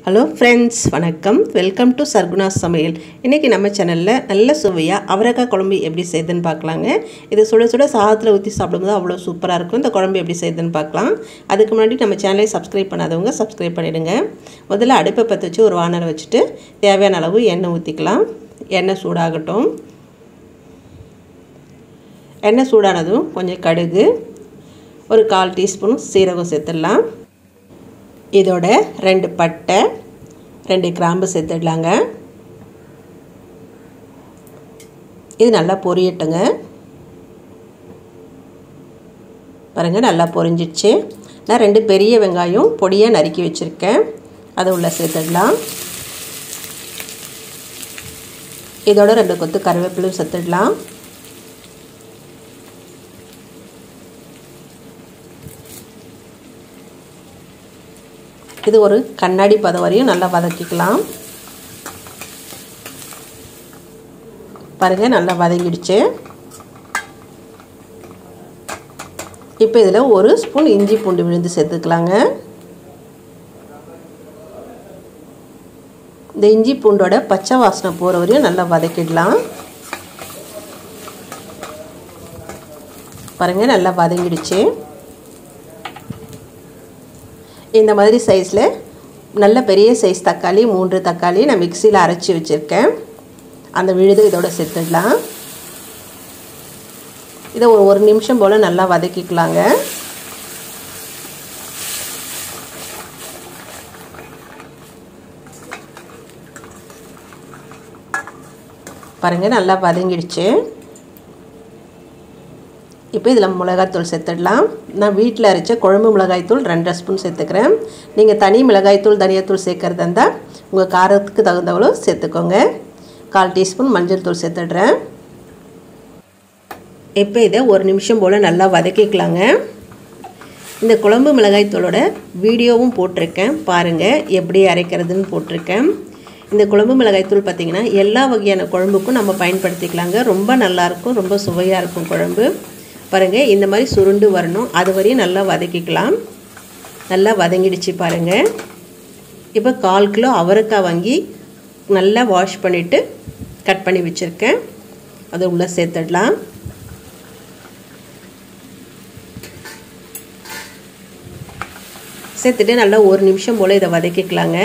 hello friends வணக்கம் welcome to Sarguna சமையல் இன்றைக்கி நம்ம சேனலில் நல்ல சுவையாக அவரைக்காய் குழம்பு எப்படி செய்யுதுன்னு பார்க்கலாங்க இது சுட சுட சாதத்தில் ஊற்றி சாப்பிடும்போது அவ்வளோ சூப்பராக இருக்கும் இந்த குழம்பு எப்படி செய்யுதுன்னு பார்க்கலாம் அதுக்கு முன்னாடி நம்ம சேனலை சப்ஸ்கிரைப் பண்ணாதவங்க சப்ஸ்கிரைப் பண்ணிவிடுங்க முதல்ல அடுப்பை பற்ற வச்சு ஒரு வானலை வச்சுட்டு தேவையான அளவு எண்ணெய் ஊற்றிக்கலாம் எண்ணெய் சூடாகட்டும் எண்ணெய் சூடானதும் கொஞ்சம் கடுகு ஒரு கால் டீஸ்பூன் சீரகம் சேர்த்துடலாம் இதோட ரெண்டு பட்டை ரெண்டு கிராம்பு சேர்த்துடலாங்க இது நல்லா பொரியட்டுங்க பாருங்கள் நல்லா பொரிஞ்சிடுச்சு நான் ரெண்டு பெரிய வெங்காயம் பொடியாக நறுக்கி வச்சுருக்கேன் அதை உள்ளே சேர்த்துடலாம் இதோட ரெண்டு கொத்து கருவேப்பிலையும் சேர்த்துடலாம் இது ஒரு கண்ணாடி பதம் வரையும் நல்லா வதக்கிக்கலாம் பாருங்கள் நல்லா வதங்கிடுச்சு இப்போ இதில் ஒரு ஸ்பூன் இஞ்சி பூண்டு விழுந்து சேர்த்துக்கலாங்க இந்த இஞ்சி பூண்டோட பச்சை வாசனை போகிற வரையும் நல்லா வதக்கிடலாம் பாருங்கள் நல்லா வதங்கிடுச்சு இந்த மாதிரி சைஸில் நல்ல பெரிய சைஸ் தக்காளி மூன்று தக்காளி நான் மிக்சியில் அரைச்சி வச்சுருக்கேன் அந்த விழுது இதோட சேர்த்துடலாம் இதை ஒரு ஒரு நிமிஷம் போல் நல்லா வதக்கிக்கலாங்க பாருங்கள் நல்லா வதங்கிடுச்சு இப்போ இதில் மிளகாய்த்தூள் சேர்த்துடலாம் நான் வீட்டில் அரைச்ச குழம்பு மிளகாய்த்தூள் ரெண்டரை ஸ்பூன் சேர்த்துக்கிறேன் நீங்கள் தனி மிளகாய்த்தூள் தனியாத்தூள் சேர்க்குறதா இருந்தால் உங்கள் காரத்துக்கு தகுந்தவளோ சேர்த்துக்கோங்க கால் டீஸ்பூன் மஞ்சள் தூள் சேர்த்துடுறேன் இப்போ இதை ஒரு நிமிஷம் போல் நல்லா வதக்கிக்கலாங்க இந்த குழம்பு மிளகாய்த்தூளோட வீடியோவும் போட்டிருக்கேன் பாருங்கள் எப்படி அரைக்கிறதுன்னு போட்டிருக்கேன் இந்த குழம்பு மிளகாய்த்தூள் பார்த்திங்கன்னா எல்லா வகையான குழம்புக்கும் நம்ம பயன்படுத்திக்கலாங்க ரொம்ப நல்லாயிருக்கும் ரொம்ப சுவையாக இருக்கும் குழம்பு பாருங்கள் இந்த மாதிரி சுருண்டு வரணும் அது வரையும் நல்லா வதக்கிக்கலாம் நல்லா வதங்கிடுச்சு பாருங்கள் இப்போ கால் கிலோ அவரைக்காய் வாங்கி நல்லா வாஷ் பண்ணிவிட்டு கட் பண்ணி வச்சுருக்கேன் அதை உள்ளே சேர்த்துடலாம் சேர்த்துட்டு நல்லா ஒரு நிமிஷம் போல் இதை வதக்கிக்கலாங்க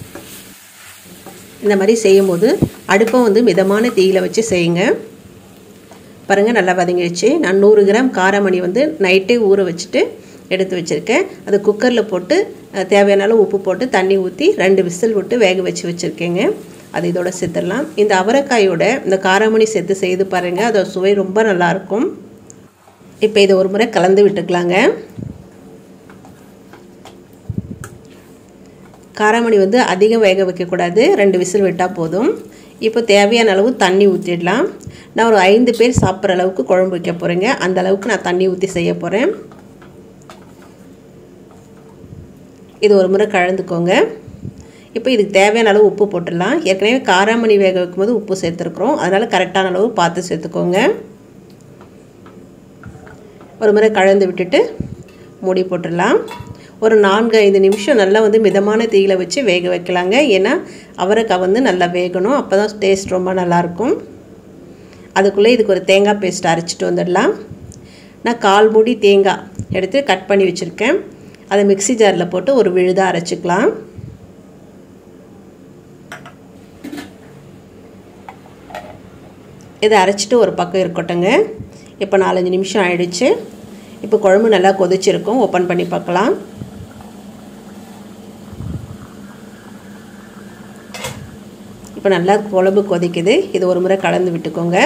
இந்த மாதிரி செய்யும்போது அடுப்பை வந்து மிதமான தீயில் வச்சு செய்யுங்க பாருங்கள் நல்லா வதங்கிடுச்சு நான் நூறு கிராம் காரமணி வந்து நைட்டே ஊற வச்சுட்டு எடுத்து வச்சுருக்கேன் அது குக்கரில் போட்டு தேவையான அளவு உப்பு போட்டு தண்ணி ஊற்றி ரெண்டு விசில் விட்டு வேக வச்சு வச்சுருக்கேங்க அது இதோட சேர்த்துடலாம் இந்த அவரைக்காயோட இந்த காரமணி சேர்த்து செய்து பாருங்கள் அதோட சுவை ரொம்ப நல்லாயிருக்கும் இப்போ இதை ஒரு முறை கலந்து விட்டுக்கலாங்க காரமணி வந்து அதிகம் வேக வைக்கக்கூடாது ரெண்டு விசில் விட்டால் போதும் இப்போ தேவையான அளவு தண்ணி ஊற்றிடலாம் நான் ஒரு ஐந்து பேர் சாப்பிட்ற அளவுக்கு குழம்பு வைக்க போகிறேங்க அந்த அளவுக்கு நான் தண்ணி ஊற்றி செய்ய போகிறேன் இது ஒரு முறை கலந்துக்கோங்க இப்போ இதுக்கு தேவையான அளவு உப்பு போட்டுடலாம் ஏற்கனவே காராமணி வேக வைக்கும்போது உப்பு சேர்த்துருக்குறோம் அதனால் கரெக்டான அளவு பார்த்து சேர்த்துக்கோங்க ஒரு முறை கலந்து விட்டுட்டு மூடி போட்டுடலாம் ஒரு நான்கு ஐந்து நிமிஷம் நல்லா வந்து மிதமான தீயில் வச்சு வேக வைக்கலாங்க ஏன்னா அவரைக்காய் வந்து நல்லா வேகணும் அப்போ தான் டேஸ்ட் ரொம்ப நல்லாயிருக்கும் அதுக்குள்ளே இதுக்கு ஒரு தேங்காய் பேஸ்ட் அரைச்சிட்டு வந்துடலாம் நான் கால் மூடி தேங்காய் எடுத்து கட் பண்ணி வச்சுருக்கேன் அதை மிக்சி ஜாரில் போட்டு ஒரு விழுதாக அரைச்சிக்கலாம் இதை அரைச்சிட்டு ஒரு பக்கம் இருக்கட்டுங்க இப்போ நாலஞ்சு நிமிஷம் ஆயிடுச்சு இப்போ குழம்பு நல்லா கொதிச்சிருக்கும் ஓப்பன் பண்ணி பார்க்கலாம் இப்போ நல்லா குழம்பு கொதிக்குது இது ஒரு முறை கலந்து விட்டுக்கோங்க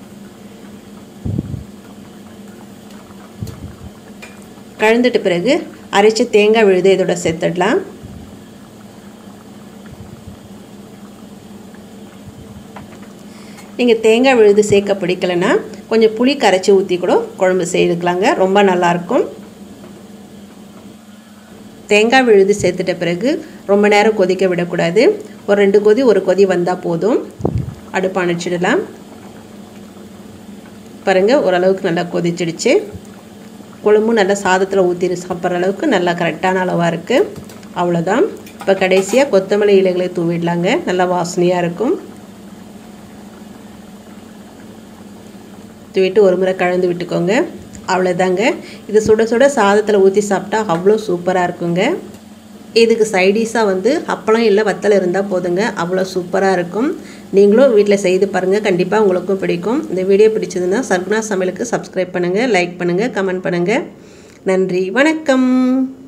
கலந்துட்ட பிறகு அரைச்ச தேங்காய் விழுது இதோட சேர்த்துடலாம் நீங்கள் தேங்காய் விழுது சேர்க்க பிடிக்கலைன்னா கொஞ்சம் புளி கரைச்சி ஊற்றி கூட குழம்பு செய்துக்கலாங்க ரொம்ப நல்லாயிருக்கும் தேங்காய் விழுது சேர்த்துட்ட பிறகு ரொம்ப நேரம் கொதிக்க விடக்கூடாது ஒரு ரெண்டு கொதி ஒரு கொதி வந்தால் போதும் அடுப்பு அணைச்சிடலாம் பாருங்கள் ஓரளவுக்கு நல்லா கொதிச்சிடுச்சு குழம்பும் நல்லா சாதத்தில் ஊற்றி சாப்பிட்ற அளவுக்கு நல்லா கரெக்டான அளவாக இருக்குது அவ்வளோதான் இப்போ கடைசியாக கொத்தமல்லி இலைகளை தூவிடலாங்க நல்லா வாசனையாக இருக்கும் தூவிட்டு ஒரு முறை கலந்து விட்டுக்கோங்க அவ்வளோதாங்க இது சுட சுட சாதத்தில் ஊற்றி சாப்பிட்டா அவ்வளோ சூப்பராக இருக்குங்க இதுக்கு சைடிஷாக வந்து அப்பளம் இல்லை வத்தல் இருந்தால் போதுங்க அவ்வளோ சூப்பராக இருக்கும் நீங்களும் வீட்டில் செய்து பாருங்கள் கண்டிப்பாக உங்களுக்கும் பிடிக்கும் இந்த வீடியோ பிடிச்சதுன்னா சர்குணா சமையலுக்கு சப்ஸ்கிரைப் பண்ணுங்கள் லைக் பண்ணுங்கள் கமெண்ட் பண்ணுங்கள் நன்றி வணக்கம்